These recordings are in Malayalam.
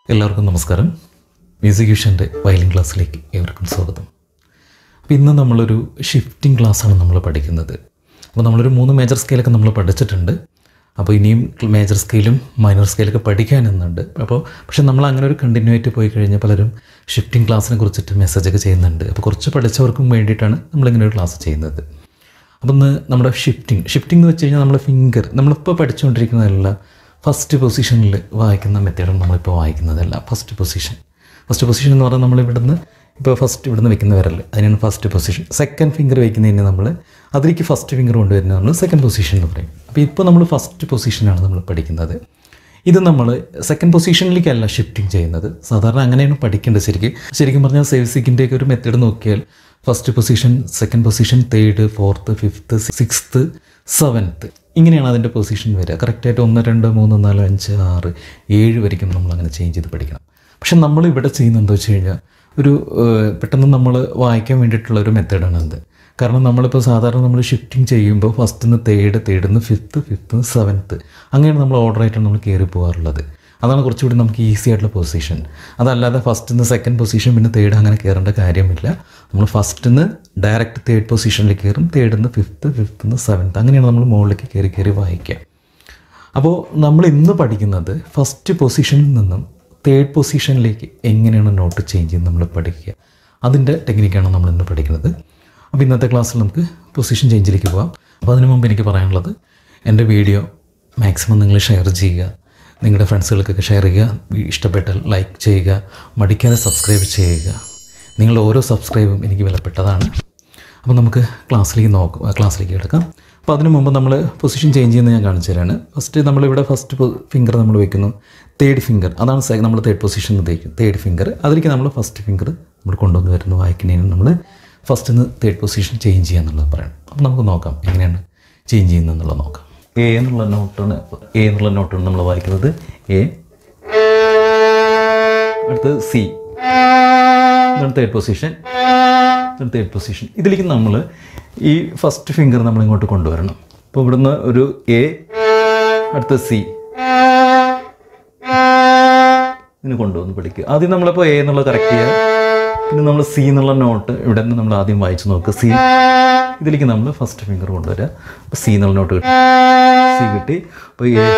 എല്ലാവർക്കും നമസ്കാരം മ്യൂസിക് വിഷൻ്റെ വയലിൻ ക്ലാസ്സിലേക്ക് ഏവർക്കും സ്വാഗതം അപ്പോൾ ഇന്ന് നമ്മളൊരു ഷിഫ്റ്റിംഗ് ക്ലാസ്സാണ് നമ്മൾ പഠിക്കുന്നത് അപ്പോൾ നമ്മളൊരു മൂന്ന് മേജർ സ്കെയിലൊക്കെ നമ്മൾ പഠിച്ചിട്ടുണ്ട് അപ്പോൾ ഇനിയും മേജർ സ്കെയിലും മൈനർ സ്കെയിലൊക്കെ പഠിക്കാനെന്നുണ്ട് അപ്പോൾ പക്ഷേ നമ്മൾ അങ്ങനെ ഒരു കണ്ടിന്യൂറ്റി പോയി കഴിഞ്ഞാൽ പലരും ഷിഫ്റ്റിംഗ് ക്ലാസ്സിനെ കുറിച്ചിട്ട് മെസ്സേജൊക്കെ ചെയ്യുന്നുണ്ട് അപ്പോൾ കുറച്ച് പഠിച്ചവർക്കും വേണ്ടിയിട്ടാണ് നമ്മളിങ്ങനെ ഒരു ക്ലാസ് ചെയ്യുന്നത് അപ്പം ഇന്ന് നമ്മുടെ ഷിഫ്റ്റിംഗ് ഷിഫ്റ്റിംഗ് എന്ന് വെച്ച് കഴിഞ്ഞാൽ നമ്മുടെ ഫിംഗർ നമ്മളിപ്പോൾ പഠിച്ചുകൊണ്ടിരിക്കുന്നതല്ല ഫസ്റ്റ് പൊസിഷനിൽ വായിക്കുന്ന മെത്തേഡാണ് നമ്മളിപ്പോൾ വായിക്കുന്നതല്ല ഫസ്റ്റ് പൊസിഷൻ ഫസ്റ്റ് പൊസിഷൻ എന്ന് പറഞ്ഞാൽ നമ്മൾ ഇവിടുന്ന് ഇപ്പോൾ ഫസ്റ്റ് ഇവിടുന്ന് വെക്കുന്ന വിരൽ അതിനാണ് ഫസ്റ്റ് പൊസിഷൻ സെക്കൻഡ് ഫിംഗർ വെക്കുന്നതിന് നമ്മൾ അതിലേക്ക് ഫസ്റ്റ് ഫിംഗർ കൊണ്ടുവരുന്നത് നമ്മൾ സെക്കൻഡ് പൊസിഷൻ എന്ന് പറയും അപ്പോൾ ഇപ്പോൾ നമ്മൾ ഫസ്റ്റ് പൊസിഷനാണ് നമ്മൾ പഠിക്കുന്നത് ഇത് നമ്മൾ സെക്കൻഡ് പൊസിഷനിലേക്കല്ല ഷിഫ്റ്റിംഗ് ചെയ്യുന്നത് സാധാരണ അങ്ങനെയാണ് പഠിക്കേണ്ടത് ശരിക്കും ശരിക്കും പറഞ്ഞാൽ സേവ്സിക്കിൻ്റെയൊക്കെ ഒരു മെത്തേഡ് നോക്കിയാൽ first position second position third fourth fifth sixth seventh ഇങ്ങനെയാണ് അതിൻ്റെ പൊസിഷൻ വരിക കറക്റ്റായിട്ട് ഒന്ന് രണ്ട് മൂന്ന് നാല് അഞ്ച് ആറ് ഏഴ് വരയ്ക്കും നമ്മൾ അങ്ങനെ ചേഞ്ച് ചെയ്ത് പഠിക്കണം പക്ഷെ നമ്മൾ ഇവിടെ ചെയ്യുന്നത് എന്താ വെച്ച് കഴിഞ്ഞാൽ ഒരു ഏഹ്, പെട്ടെന്ന് നമ്മൾ വായിക്കാൻ വേണ്ടിയിട്ടുള്ള ഒരു മെത്തേഡാണ് ഇത് കാരണം നമ്മളിപ്പോൾ സാധാരണ നമ്മൾ ഷിഫ്റ്റിംഗ് ചെയ്യുമ്പോൾ ഫസ്റ്റ് നിന്ന് തേർഡ് തേർഡ് നിന്ന് ഫിഫ്ത്ത് ഫിഫ്ത്ത് നിന്ന് സെവൻത്ത് അങ്ങനെയാണ് നമ്മൾ ഓർഡർ ആയിട്ടാണ് നമ്മൾ കയറി പോകാറുള്ളത് അതാണ് കുറച്ചുകൂടി നമുക്ക് ഈസി ആയിട്ടുള്ള പൊസിഷൻ അതല്ലാതെ ഫസ്റ്റ് നിന്ന് സെക്കൻഡ് പൊസിഷൻ പിന്നെ തേർഡ് അങ്ങനെ കയറേണ്ട കാര്യമില്ല നമ്മൾ ഫസ്റ്റ് നിന്ന് ഡയറക്റ്റ് തേർഡ് പൊസിഷനിലേക്ക് കയറും തേർഡ് നിന്ന് ഫിഫ്ത്ത് ഫിഫ്ത്ത് നിന്ന് സെവൻത്ത് അങ്ങനെയാണ് നമ്മൾ മുകളിലേക്ക് കയറി കയറി വായിക്കുക അപ്പോൾ നമ്മൾ ഇന്ന് പഠിക്കുന്നത് ഫസ്റ്റ് പൊസിഷനിൽ നിന്നും തേർഡ് പൊസിഷനിലേക്ക് എങ്ങനെയാണ് നോട്ട് ചേഞ്ച് ചെയ്യുന്നത് നമ്മൾ പഠിക്കുക അതിൻ്റെ ടെക്നിക്കാണ് നമ്മൾ ഇന്ന് പഠിക്കുന്നത് അപ്പോൾ ഇന്നത്തെ ക്ലാസ്സിൽ നമുക്ക് പൊസിഷൻ ചേഞ്ചിലേക്ക് പോകാം അപ്പോൾ അതിനു മുമ്പ് എനിക്ക് പറയാനുള്ളത് എൻ്റെ വീഡിയോ മാക്സിമം നിങ്ങൾ ഷെയർ ചെയ്യുക നിങ്ങളുടെ ഫ്രണ്ട്സുകൾക്കൊക്കെ ഷെയർ ചെയ്യുക ഇഷ്ടപ്പെട്ടാൽ ലൈക്ക് ചെയ്യുക മടിക്കാതെ സബ്സ്ക്രൈബ് ചെയ്യുക നിങ്ങളുടെ ഓരോ സബ്സ്ക്രൈബും എനിക്ക് വിലപ്പെട്ടതാണ് അപ്പോൾ നമുക്ക് ക്ലാസ്സിലേക്ക് നോക്കാം ക്ലാസ്സിലേക്ക് കിടക്കാം അപ്പോൾ അതിനു മുമ്പ് നമ്മൾ പൊസിഷൻ ചേഞ്ച് ചെയ്യുന്നത് ഞാൻ കാണിച്ചു തരാണ് ഫസ്റ്റ് നമ്മളിവിടെ ഫസ്റ്റ് ഫിംഗർ നമ്മൾ വെക്കുന്നു തേർഡ് ഫിംഗർ അതാണ് സെ- നമ്മൾ തേർഡ് പൊസിഷൻ തേക്കും തേർഡ് ഫിംഗർ അതിലേക്ക് നമ്മൾ ഫസ്റ്റ് ഫിംഗർ നമ്മൾ കൊണ്ടുവന്ന് വരുന്നു വായിക്കുന്നതിന് നമ്മൾ ഫസ്റ്റ് നിന്ന് തേർഡ് പൊസിഷൻ ചേഞ്ച് ചെയ്യുക എന്നുള്ളത് പറയണം അപ്പോൾ നമുക്ക് നോക്കാം എങ്ങനെയാണ് ചേഞ്ച് ചെയ്യുന്നത് എന്നുള്ളത് നോക്കാം എ എന്നുള്ള നോട്ടാണ് എ എന്നുള്ള നോട്ടാണ് നമ്മൾ വായിക്കുന്നത് എ അടുത്തത് സി ഇതാണ് തേർഡ് പൊസിഷൻ ഇതാണ് തേർഡ് പൊസിഷൻ ഇതിലേക്ക് നമ്മൾ ഈ ഫസ്റ്റ് ഫിംഗർ നമ്മൾ ഇങ്ങോട്ട് കൊണ്ടുവരണം അപ്പോൾ ഇവിടുന്ന് ഒരു എ അടുത്ത സി ഇതിന് കൊണ്ടുവന്ന് പഠിക്കുക ആദ്യം നമ്മളിപ്പോൾ എ എന്നുള്ള കറക്റ്റ് ചെയ്യുക പിന്നെ നമ്മൾ സി എന്നുള്ള നോട്ട് ഇവിടെ നിന്ന് നമ്മൾ ആദ്യം വായിച്ച് നോക്കുക സി ഇതിലേക്ക് നമ്മൾ ഫസ്റ്റ് ഫിംഗർ കൊണ്ടുവരിക അപ്പോൾ സി എന്നുള്ള നോട്ട് കിട്ടി സി കിട്ടി അപ്പോൾ എ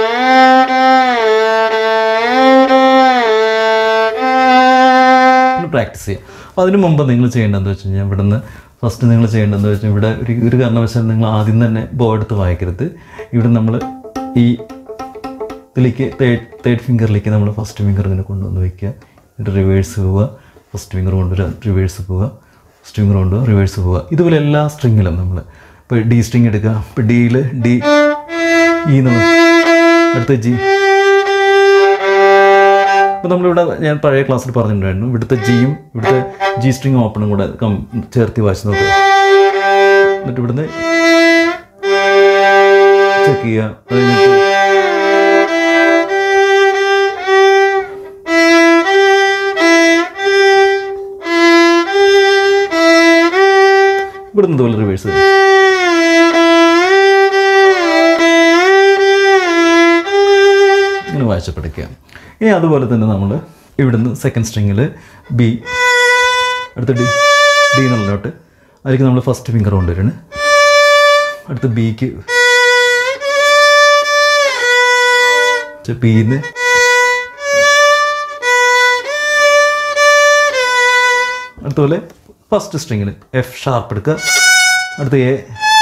പിന്നെ പ്രാക്ടീസ് ചെയ്യുക അപ്പോൾ അതിന് മുമ്പ് നിങ്ങൾ ചെയ്യേണ്ടതെന്ന് വെച്ച് കഴിഞ്ഞാൽ ഇവിടെ നിന്ന് ഫസ്റ്റ് നിങ്ങൾ ചെയ്യേണ്ടതെന്ന് വെച്ചാൽ ഇവിടെ ഒരു ഒരു കാരണവശാൽ നിങ്ങൾ ആദ്യം തന്നെ ബോ എടുത്ത് വായിക്കരുത് ഇവിടെ നമ്മൾ ഈ ഇതിലേക്ക് തേർഡ് തേർഡ് ഫിംഗറിലേക്ക് നമ്മൾ ഫസ്റ്റ് ഫിംഗർ ഇങ്ങനെ കൊണ്ടുവന്ന് വയ്ക്കുക എന്നിട്ട് റിവേഴ്സ് പോവുക ഫസ്റ്റ് ഫിംഗർ കൊണ്ടുവരിക റിവേഴ്സ് പോവുക ഫസ്റ്റ് ഫിംഗർ കൊണ്ടുപോവുക റിവേഴ്സ് പോവുക ഇതുപോലെ എല്ലാ സ്ട്രിങ്ങിലും നമ്മൾ ഇപ്പോൾ ഡി സ്ട്രിങ് എടുക്കുക ഇപ്പോൾ ഡിയിൽ ഡി ഇ എന്നുള്ള അടുത്ത ജി അപ്പോൾ നമ്മളിവിടെ ഞാൻ പഴയ ക്ലാസ്സിൽ പറഞ്ഞിട്ടുണ്ടായിരുന്നു ഇവിടുത്തെ ജിയും ഇവിടുത്തെ ജി സ്ട്രിങ് ഓപ്പണും കൂടെ കം ചേർത്തി വായിച്ച് നോക്കുക എന്നിട്ട് ഇവിടുന്ന് ചെക്ക് ചെയ്യുക അത് കഴിഞ്ഞിട്ട് ഇവിടുന്ന് ഇതുപോലെ റിവേഴ്സ് ഇങ്ങനെ വായിച്ച് പഠിക്കുക ഇനി അതുപോലെ തന്നെ നമ്മൾ ഇവിടുന്ന് സെക്കൻഡ് സ്ട്രിങ്ങിൽ ബി അടുത്ത ഡി ഡി എന്നുള്ള നോട്ട് അതിലേക്ക് നമ്മൾ ഫസ്റ്റ് ഫിംഗർ കൊണ്ടുവരുന്നു അടുത്ത ബിക്ക് ബിന്ന് അടുത്തപോലെ ഫസ്റ്റ് സ്ട്രിങ്ങിൽ എഫ് ഷാർപ്പ് എടുക്കുക അടുത്ത എ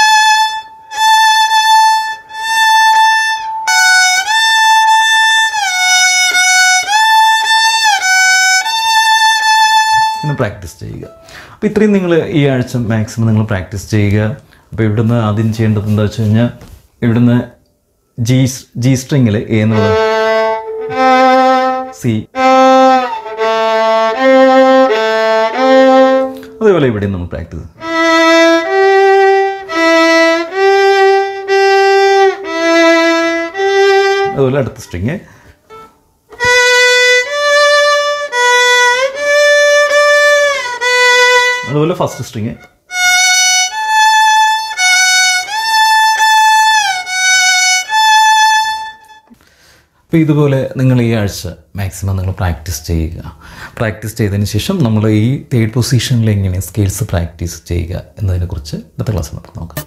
ഇന്ന് പ്രാക്ടീസ് ചെയ്യുക അപ്പോൾ ഇത്രയും നിങ്ങൾ ഈ ആഴ്ച മാക്സിമം നിങ്ങൾ പ്രാക്ടീസ് ചെയ്യുക അപ്പോൾ ഇവിടുന്ന് ആദ്യം ചെയ്യേണ്ടത് എന്താ വെച്ച് കഴിഞ്ഞാൽ ഇവിടുന്ന് ജി ജി സ്ട്രിങ്ങിൽ എ എന്നുള്ളത് സി അതേപോലെ ഇവിടെ നമ്മൾ പ്രാക്ടീസ് അതുപോലെ അടുത്ത സ്ട്രിങ് അതുപോലെ ഫസ്റ്റ് സ്ട്രിങ് അപ്പോൾ ഇതുപോലെ നിങ്ങൾ ഈ ആഴ്ച മാക്സിമം നിങ്ങൾ പ്രാക്ടീസ് ചെയ്യുക പ്രാക്ടീസ് ചെയ്തതിന് ശേഷം നമ്മൾ ഈ തേർഡ് പൊസിഷനിൽ എങ്ങനെ സ്കിൽസ് പ്രാക്ടീസ് ചെയ്യുക എന്നതിനെക്കുറിച്ച് ഇന്നത്തെ ക്ലാസ്സിൽ നമുക്ക് നോക്കാം